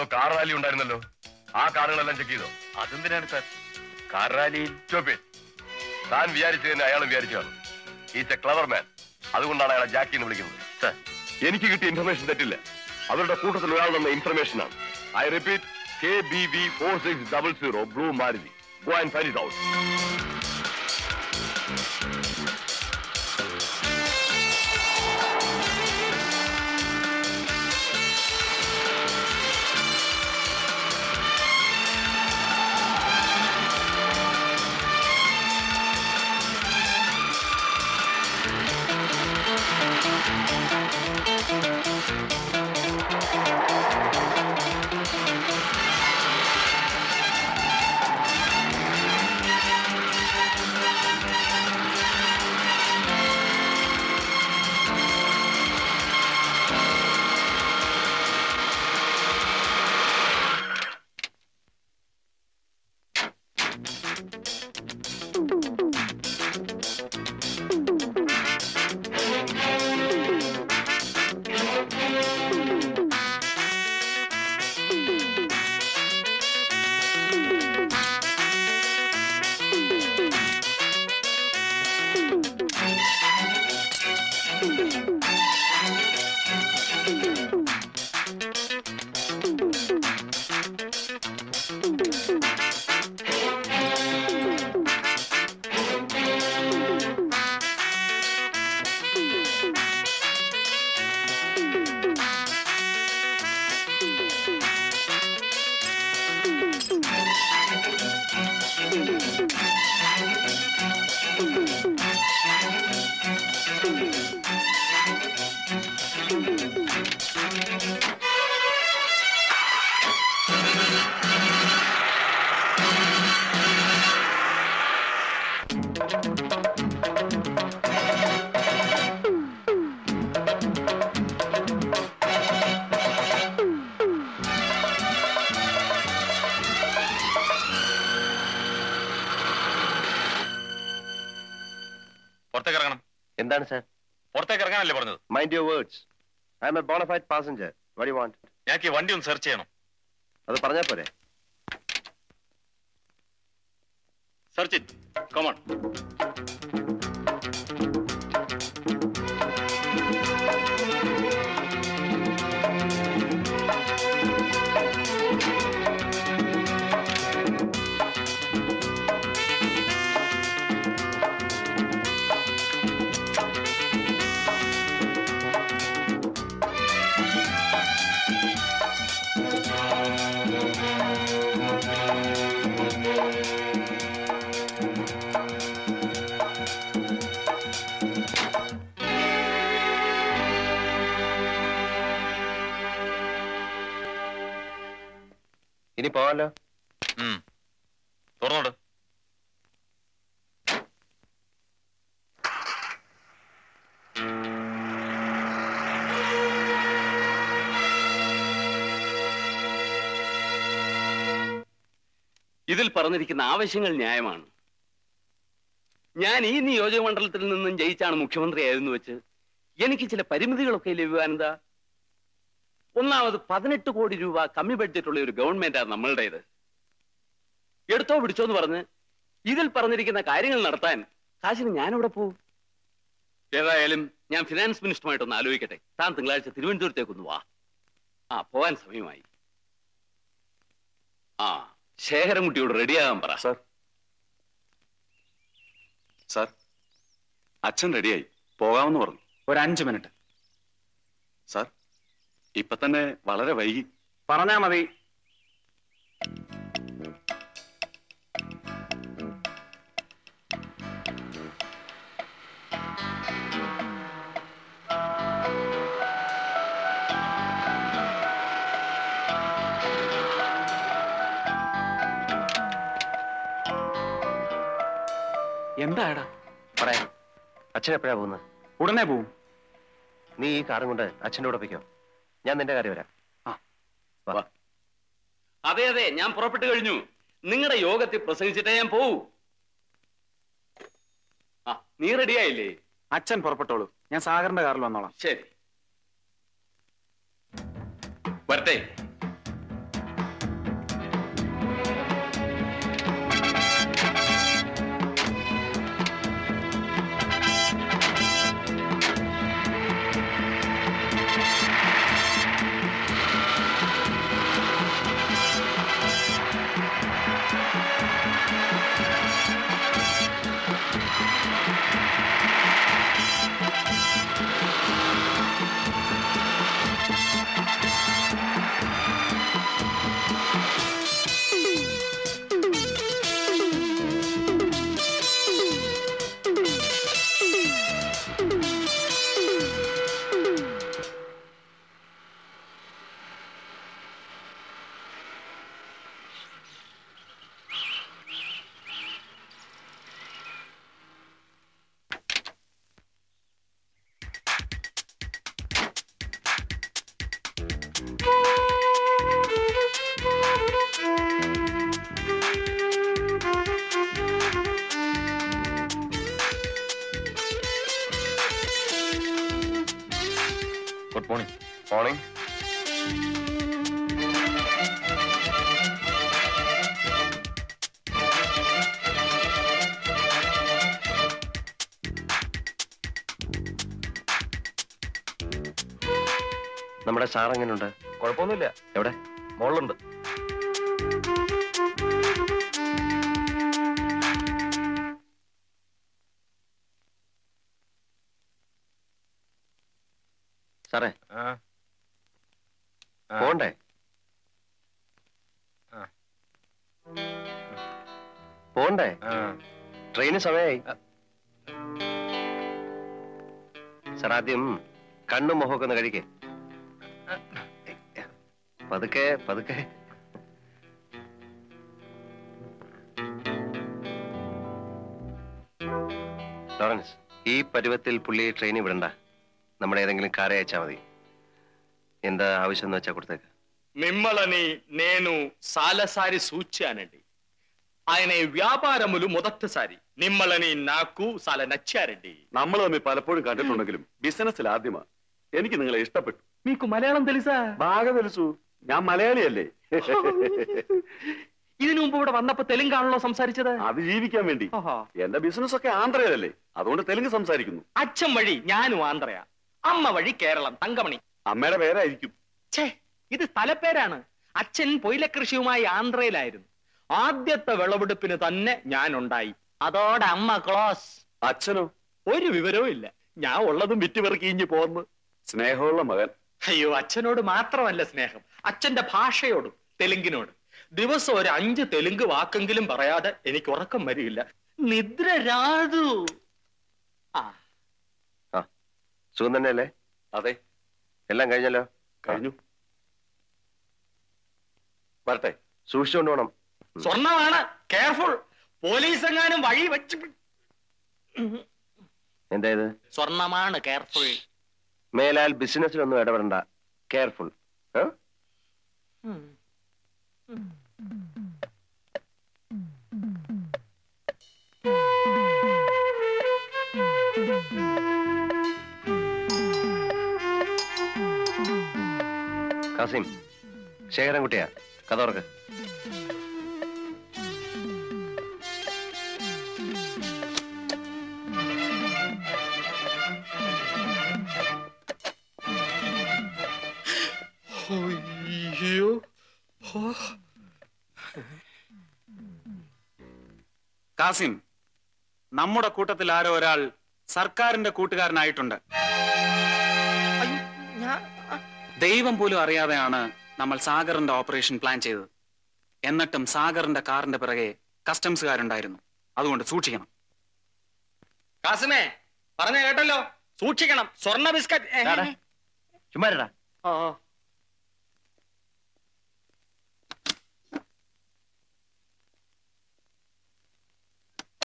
Car rally ഉണ്ടായിരുന്നല്ലോ ആ കാറുകളെല്ലാം check ചെയ്തോ അതെന്തിനാണ് സാർ കാർ റാലിയിൽ സ്റ്റോപ്പ് താൻ വിചാരിച്ചു തന്നെ അയാളും വിചാരിച്ചു കാണും ഈസ് എ ക്ലവർ മാൻ അതുകൊണ്ടാണ് അയാളെ ജാക്കി എന്ന് വിളിക്കുന്നത് സാർ എനിക്ക് കിട്ടിയ ഇൻഫർമേഷൻ തെറ്റില്ല അവരുടെ കൂട്ടത്തിൽ ഒരാൾ തന്ന ഇൻഫർമേഷൻ ആണ് I repeat K B V four six double zero blue Maruti go and find it out പുറത്തേക്ക് ഇറങ്ങണം എന്താണ് സാർ പുറത്തേക്ക് ഇറങ്ങാനല്ലേ പറഞ്ഞത് mind your words I'm a bonafide passenger വടി വാണ്ട് ഞങ്ങൾക്ക് ഈ വണ്ടി ഒന്ന് സെർച്ച് ചെയ്യണം അത് പറഞ്ഞാൽ പോരെ സെർച്ച് ഇറ്റ് കമോൺ ഇനി പോവാലോ തുറന്നോട് ഇതിൽ പറഞ്ഞിരിക്കുന്ന ആവശ്യങ്ങൾ ന്യായമാണ് ഞാൻ ഈ നിയോജക മണ്ഡലത്തിൽ നിന്നും ജയിച്ചാണ് മുഖ്യമന്ത്രിയായിരുന്നു വെച്ച് എനിക്ക് ചില പരിമിതികളൊക്കെ ലഭ്യമാനന്ദ ഒന്നാമത് പതിനെട്ട് കോടി രൂപ കമ്മി ബഡ്ജറ്റുള്ള ഒരു ഗവൺമെന്റാണ് നമ്മളുടേത് എടുത്തോ പിടിച്ചോ എന്ന് പറഞ്ഞ് ഇതിൽ പറഞ്ഞിരിക്കുന്ന കാര്യങ്ങൾ നടത്താൻ കാശിന് ഞാനിവിടെ പോവും ഏതായാലും ഞാൻ ഫിനാൻസ് മിനിസ്റ്ററുമായിട്ടൊന്ന് ആലോചിക്കട്ടെ താൻ തിങ്കളാഴ്ച തിരുവനന്തപുരത്തേക്കൊന്ന് വാ ആ പോവാൻ സമയമായി ആ ശേഖരൻകുട്ടിയോട് റെഡിയാകാൻ പറ സാർ സാർ അച്ഛൻ റെഡിയായി പോകാമെന്ന് പറഞ്ഞു ഒരു അഞ്ച് മിനിറ്റ് സാർ ഇപ്പൊ തന്നെ വളരെ വൈകി പറഞ്ഞാ മതി എന്താടാ പറയാം അച്ഛൻ എപ്പോഴാ പോകുന്നത് ഉടനെ പോവും നീ ഈ കാറും കൊണ്ട് അച്ഛൻ്റെ കൂടെ പോയിക്കോ ഞാൻ നിന്റെ കാര്യം വരാം വാ. അതെ അതെ ഞാൻ പുറപ്പെട്ടു കഴിഞ്ഞു നിങ്ങളുടെ യോഗത്തിൽ പ്രസംഗിച്ചിട്ടേ ഞാൻ പോവൂ ആ നീ റെഡിയായില്ലേ അച്ഛൻ പുറപ്പെട്ടോളൂ ഞാൻ സാഗറിന്റെ കാറിൽ വന്നോളാം ശരി വരട്ടെ മോർണിംഗ് മോർണിംഗ് നമ്മുടെ സാർ എങ്ങനെയുണ്ട് കുഴപ്പമൊന്നുമില്ല എവിടെ മോളിലുണ്ട് സാറേ ആ ആ. പോണ്ടേ ആ. പോണ്ടേ ആ. ട്രെയിന് സമയമായി സാർ ആദ്യം കണ്ണും മുഖമൊക്കെ ഒന്ന് കഴിക്കേ പതുക്കെ പതുക്കെ ലോറൻസ് ഈ പരുവത്തിൽ പുള്ളി ട്രെയിനിൽ വിടണ്ട നമ്മുടെ ഏതെങ്കിലും കാറെ അയച്ചാൽ മതി എന്താ ആവശ്യം എന്ന് വെച്ചാൽ കൊടുത്തേക്ക് మిమ్మల్ని నేను సాలసారి సూచానండి ఆయన ఈ వ్యాపారములు మొదటిసారి మిమ్మల్ని నాకు చాలా నచ్చారండి നമ്മൾ തമ്മിൽ പലപ്പോഴും കണ്ടിട്ടുണ്ടെങ്കിലും ബിസിനസ്സിൽ ആദ്യമാ എനിക്ക് നിങ്ങളെ ഇഷ്ടപ്പെട്ടു మీకు మలయాళం తెలుసా ബാగా తెలుసు ഞാൻ മലയാളിയല്ലേ ഇതിനു മുമ്പ് ഇവിടെ വന്നപ്പോ തെലുങ്കാണല്ലോ സംസാരിച്ചത് അത് ജീവിക്കാൻ വേണ്ടി ഓഹോ. എന്റെ ബിസിനസ് ഒക്കെ ആന്ധ്രയിലല്ലേ അതുകൊണ്ട് തെലുങ്ക് സംസാരിക്കുന്നു അച്ഛൻ വഴി ഞാനും ആന്ധ്രയാ അമ്മ വഴി കേരളം തങ്കമണി അമ്മയുടെ പേരായിരിക്കും ഛേ ഇത് സ്ഥലപ്പേരാണ് അച്ഛൻ പൊയിലക്കൃഷിയുമായി ആന്ധ്രയിലായിരുന്നു ആദ്യത്തെ വിളവെടുപ്പിന് തന്നെ ഞാൻ ഉണ്ടായി അതോടെ അമ്മ ക്ലോസ് അച്ഛനോ ഒരു വിവരവും ഇല്ല ഞാൻ ഉള്ളതും വിറ്റുപെറുക്കി ഇഞ്ഞു പോന്ന് സ്നേഹമുള്ള മകൻ അയ്യോ അച്ഛനോട് മാത്രമല്ല സ്നേഹം അച്ഛന്റെ ഭാഷയോടും തെലുങ്കിനോട് ദിവസം ഒരു അഞ്ച് തെലുങ്ക് വാക്കെങ്കിലും പറയാതെ എനിക്ക് ഉറക്കം വരികയില്ല നിദ്ര രാതു ആ സുഖം തന്നെയല്ലേ അതെ എല്ലാം കഴിഞ്ഞല്ലോ കഴിഞ്ഞു വരട്ടെ സൂക്ഷിച്ചുകൊണ്ട് പോണം സ്വർണമാണ് കെയർഫുൾ പോലീസ് എങ്ങാനും വഴി വെച്ച് എന്താ ഇത് സ്വർണമാണ് കെയർഫുൾ മേലാൽ ബിസിനസ്സിലൊന്നും ഇടപെടണ്ട കെയർഫുൾ കാസിം ശേഖരൻകുട്ടിയാ കഥ തുറക്ക് അയ്യോ കാസിം നമ്മുടെ കൂട്ടത്തിൽ ആരോ ഒരാൾ സർക്കാരിന്റെ കൂട്ടുകാരനായിട്ടുണ്ട് ദൈവം പോലും അറിയാതെയാണ് നമ്മൾ സാഗറിന്റെ ഓപ്പറേഷൻ പ്ലാൻ ചെയ്തത് എന്നിട്ടും സാഗറിന്റെ കാറിന്റെ പിറകെ കസ്റ്റംസുകാരുണ്ടായിരുന്നു അതുകൊണ്ട് സൂക്ഷിക്കണം കാസിമേ പറഞ്ഞ കേട്ടല്ലോ സൂക്ഷിക്കണം സ്വർണ്ണ ബിസ്ക്കറ്റ് ചുമ്മാരടാ ആ